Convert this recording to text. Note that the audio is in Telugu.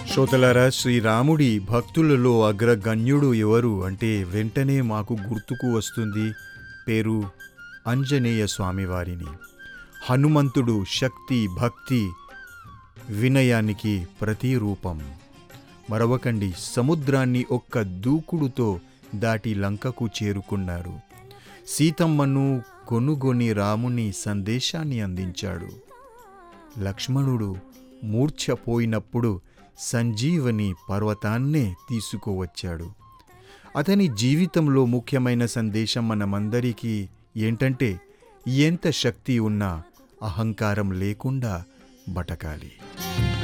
శ్రోతలారా శ్రీరాముడి భక్తులలో అగ్రగణ్యుడు ఎవరు అంటే వెంటనే మాకు గుర్తుకు వస్తుంది పేరు అంజనేయ స్వామివారిని హనుమంతుడు శక్తి భక్తి వినయానికి ప్రతిరూపం మరవకండి సముద్రాన్ని ఒక్క దూకుడుతో దాటి లంకకు చేరుకున్నారు సీతమ్మను కొనుగొని రాముని సందేశాన్ని అందించాడు లక్ష్మణుడు మూర్ఛపోయినప్పుడు సంజీవని పర్వతాన్నే తీసుకువచ్చాడు అతని జీవితంలో ముఖ్యమైన సందేశం మనమందరికీ ఏంటంటే ఎంత శక్తి ఉన్నా అహంకారం లేకుండా బతకాలి